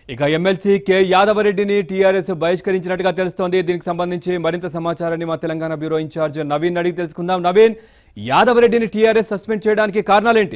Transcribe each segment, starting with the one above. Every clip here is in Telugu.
ఇక ఎమ్మెల్సీ కె యాదవరెడ్డిని టీఆర్ఎస్ బహిష్కరించినట్టుగా తెలుస్తోంది దీనికి సంబంధించి మరింత సమాచారాన్ని మా తెలంగాణ బ్యూరో ఇన్ఛార్జ్ నవీన్ అడిగి తెలుసుకుందాం నవీన్ యాదవరెడ్డిని టీఆర్ఎస్ సస్పెండ్ చేయడానికి కారణాలేంటి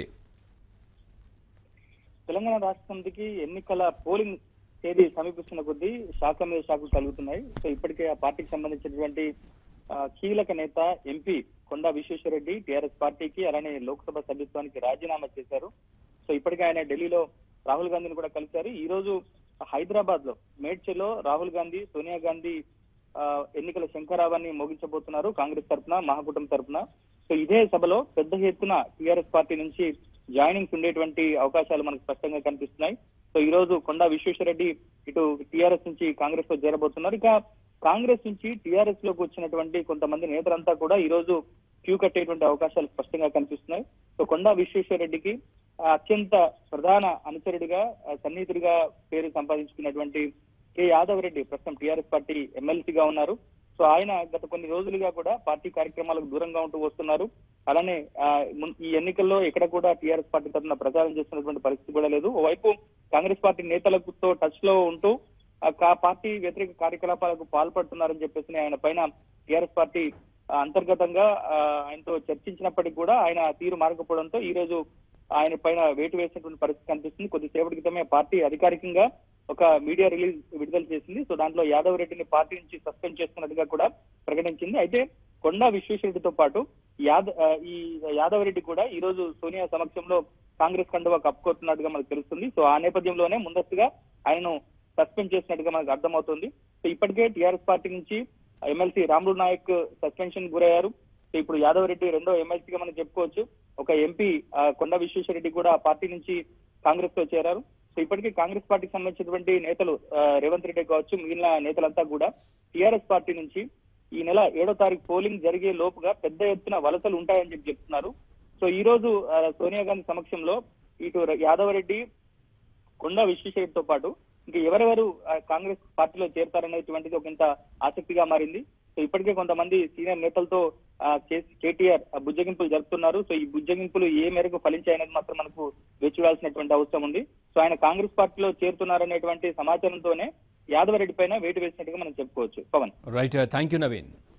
తెలంగాణ రాష్ట్ర సమితికి ఎన్నికల పోలింగ్ తేదీ సమీపిస్తున్న కొద్దీ శాఖ మీద శాఖలు కలుగుతున్నాయి సో ఇప్పటికే ఆ పార్టీకి సంబంధించినటువంటి ఆ, కీలక నేత ఎంపీ కొండా విశ్వేశ్వరరెడ్డి టీఆర్ఎస్ పార్టీకి అలానే లోక్సభ సభ్యత్వానికి రాజీనామా చేశారు సో ఇప్పటికే ఆయన ఢిల్లీలో రాహుల్ గాంధీని కూడా కలిశారు ఈ రోజు హైదరాబాద్ లో మేడ్చలో రాహుల్ గాంధీ సోనియా గాంధీ ఆ, ఎన్నికల శంకరావాన్ని మోగించబోతున్నారు కాంగ్రెస్ తరఫున మహాకూటమి తరఫున సో ఇదే సభలో పెద్ద ఎత్తున టీఆర్ఎస్ పార్టీ నుంచి జాయినింగ్స్ ఉండేటువంటి అవకాశాలు మనకు స్పష్టంగా కనిపిస్తున్నాయి సో ఈ రోజు కొండా విశ్వేశ్వరరెడ్డి ఇటు టీఆర్ఎస్ నుంచి కాంగ్రెస్ లో చేరబోతున్నారు ఇక కాంగ్రెస్ నుంచి టీఆర్ఎస్ లోకి వచ్చినటువంటి కొంతమంది నేతలంతా కూడా ఈ రోజు క్యూ కట్టేటువంటి అవకాశాలు స్పష్టంగా కనిపిస్తున్నాయి సో కొండా విశ్వేశ్వరరెడ్డికి ఆ, అత్యంత ప్రధాన అనుచరుడిగా ఆ, సన్నిహితుడిగా పేరు సంపాదించుకున్నటువంటి కె యాదవ్ రెడ్డి ప్రస్తుతం టీఆర్ఎస్ పార్టీ ఎమ్మెల్సీగా ఉన్నారు సో ఆయన గత కొన్ని రోజులుగా కూడా పార్టీ కార్యక్రమాలకు దూరంగా ఉంటూ వస్తున్నారు అలానే ఆ, మున్- ఈ ఎన్నికల్లో ఎక్కడ కూడా టీఆర్ఎస్ పార్టీ తరఫున ప్రచారం చేస్తున్నటువంటి పరిస్థితి కూడా లేదు ఓవైపు కాంగ్రెస్ పార్టీ నేతలతో టచ్ లో ఉంటూ ఆ కా- పార్టీ వ్యతిరేక కార్యకలాపాలకు పాల్పడుతున్నారని చెప్పేసి ఆయన పైన టీఆర్ఎస్ పార్టీ ఆ, అంతర్గతంగా ఆ, ఆయనతో చర్చించినప్పటికీ కూడా ఆయన తీరు మారకపోవడంతో ఈ రోజు ఆయన పైన వేటు వేసినటువంటి పరిస్థితి కనిపిస్తుంది కొద్దిసేపటి క్రితమే పార్టీ అధికారికంగా ఒక మీడియా రిలీజ్ విడుదల చేసింది సో దాంట్లో యాదవ్ రెడ్డిని పార్టీ నుంచి సస్పెండ్ చేస్తున్నట్టుగా కూడా ప్రకటించింది అయితే కొండా విశ్వేశ్వరరెడ్డితో పాటు యాద ఆ, ఈ యాదవ్ రెడ్డి కూడా ఈ రోజు సోనియా సమక్షంలో కాంగ్రెస్ కండువా కప్పుకోతున్నట్టుగా మనకు తెలుస్తుంది సో ఆ నేపథ్యంలోనే ముందస్తుగా ఆయనను సస్పెండ్ చేసినట్టుగా మనకు అర్థమవుతుంది సో ఇప్పటికే టీఆర్ఎస్ పార్టీ నుంచి ఎమ్మెల్సీ రాములు నాయక్ సస్పెన్షన్ గురయ్యారు సో ఇప్పుడు యాదవ్ రెడ్డి రెండో ఎమ్మెల్సీగా మనం చెప్పుకోవచ్చు ఒక ఎంపీ ఆ, కొండా విశ్వేశ్వరరెడ్డి కూడా ఆ పార్టీ నుంచి కాంగ్రెస్ లో చేరారు సో ఇప్పటికే కాంగ్రెస్ పార్టీకి సంబంధించినటువంటి నేతలు ఆ, రేవంత్ రెడ్డి కావచ్చు మిగిలిన నేతలంతా కూడా టీఆర్ఎస్ పార్టీ నుంచి ఈ నెల ఏడో తారీఖు పోలింగ్ జరిగే లోపుగా పెద్ద ఎత్తున వలసలు ఉంటాయని చెప్పి చెప్తున్నారు సో ఈ రోజు ఆ, సోనియా గాంధీ సమక్షంలో ఇటు యాదవ్ రెడ్డి కొండా విశ్వేశ్వరరెడ్డితో పాటు ఇంకా ఎవరెవరు ఆ, కాంగ్రెస్ పార్టీలో చేరతారనేటువంటిది ఒక ఇంత ఆసక్తిగా మారింది సో ఇప్పటికే కొంతమంది సీనియర్ నేతలతో ఆ, కే- కేటీఆర్ ఆ, బుజ్జగింపులు జరుపుతున్నారు సో ఈ బుజ్జగింపులు ఏ మేరకు ఫలించాయనేది మాత్రం మనకు వేచి చూడాల్సినటువంటి అవసరం ఉంది సో ఆయన కాంగ్రెస్ పార్టీలో చేరుతున్నారనేటువంటి సమాచారంతోనే యాదవరెడ్డి పైన వేటు వేసినట్టుగా మనం చెప్పుకోవచ్చు Pawan right thank you Naveen